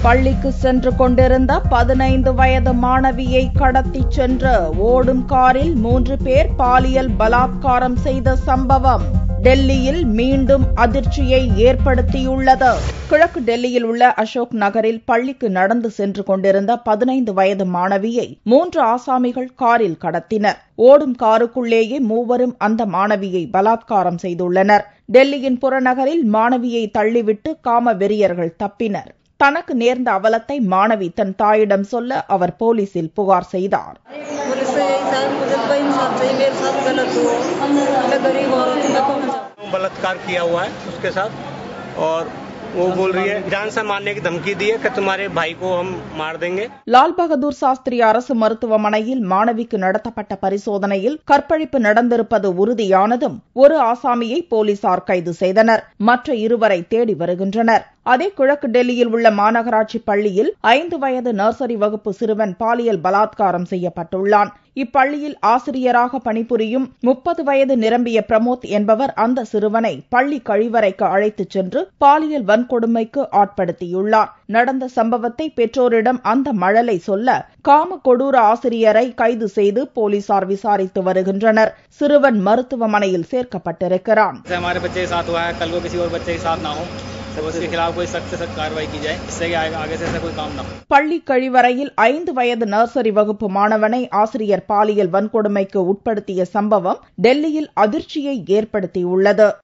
பள்ளிக்கு சென்று கொண்டிருந்த பதினைந்து வயது மாணவியை கடத்திச் சென்று ஓடும் காரில் மூன்று பேர் பாலியல் பலாத்காரம் செய்த சம்பவம் டெல்லியில் மீண்டும் அதிர்ச்சியை ஏற்படுத்தியுள்ளது கிழக்கு டெல்லியில் உள்ள அசோக் நகரில் பள்ளிக்கு நடந்து சென்று கொண்டிருந்த பதினைந்து வயது மாணவியை மூன்று ஆசாமிகள் காரில் கடத்தினர் ஓடும் காருக்குள்ளேயே மூவரும் அந்த மாணவியை பலாத்காரம் செய்துள்ளனர் டெல்லியின் புறநகரில் மாணவியை தள்ளிவிட்டு காம வெறியர்கள் தப்பினர் தனக்கு நேர்ந்த அவலத்தை மாணவி தன் தாயிடம் சொல்ல அவர் போலீசில் புகார் செய்தார் पुलिस से यही था मुझे तो इंसाफ चाहिए मेरे साथ गलत हुआ मैं गरीब औरत हूँ, मैं कौन जाऊँ बलात्कार किया हुआ है उसके साथ और वो बोल रही है जान से मारने की धमकी दी है कि तुम्हारे भाई को हम मार देंगे லால் பகதூர் சாஸ்திரி அரசு மருத்துவமனையில் மாணவிக்கு நடத்தப்பட்ட பரிசோதனையில் கற்பழிப்பு நடந்திருப்பது உறுதியானதும் ஒரு ஆசாமியை போலீசார் கைது செய்தனர் மற்ற இருவரை தேடி வருகின்றனர் அதே கிழக்கு டெல்லியில் உள்ள மாநகராட்சி பள்ளியில் ஐந்து வயது நர்சரி வகுப்பு சிறுவன் பாலியல் பலாத்காரம் செய்யப்பட்டுள்ளான் இப்பள்ளியில் ஆசிரியராக பணிபுரியும் முப்பது வயது நிரம்பிய பிரமோத் என்பவர் அந்த சிறுவனை பள்ளி கழிவறைக்கு அழைத்துச் சென்று பாலியல் வன்கொடுமைக்கு ஆட்படுத்தியுள்ளார் நடந்த சம்பவத்தை பெற்றோரிடம் அந்த மழலை சொல்ல காம கொடூர ஆசிரியரை கைது செய்து போலீசார் விசாரித்து வருகின்றனர் சிறுவன் மருத்துவமனையில் சேர்க்கப்பட்டிருக்கிறான் जैसे हमारे बच्चे के साथ हुआ है कल को किसी और बच्चे के साथ ना हो तो उसके खिलाफ कोई सख्त से सख्त कार्रवाई की जाए इससे कि आगे आगे से ऐसा कोई काम ना हो பள்ளி கழிவறையில் ஐந்து வயது நர்சரி வகுப்பு மாணவனை ஆசிரியர் பாலியல் வன்கொடுமைக்கு உட்படுத்திய சம்பவம் டெல்லியில் அதிர்ச்சியை ஏற்படுத்தியுள்ளது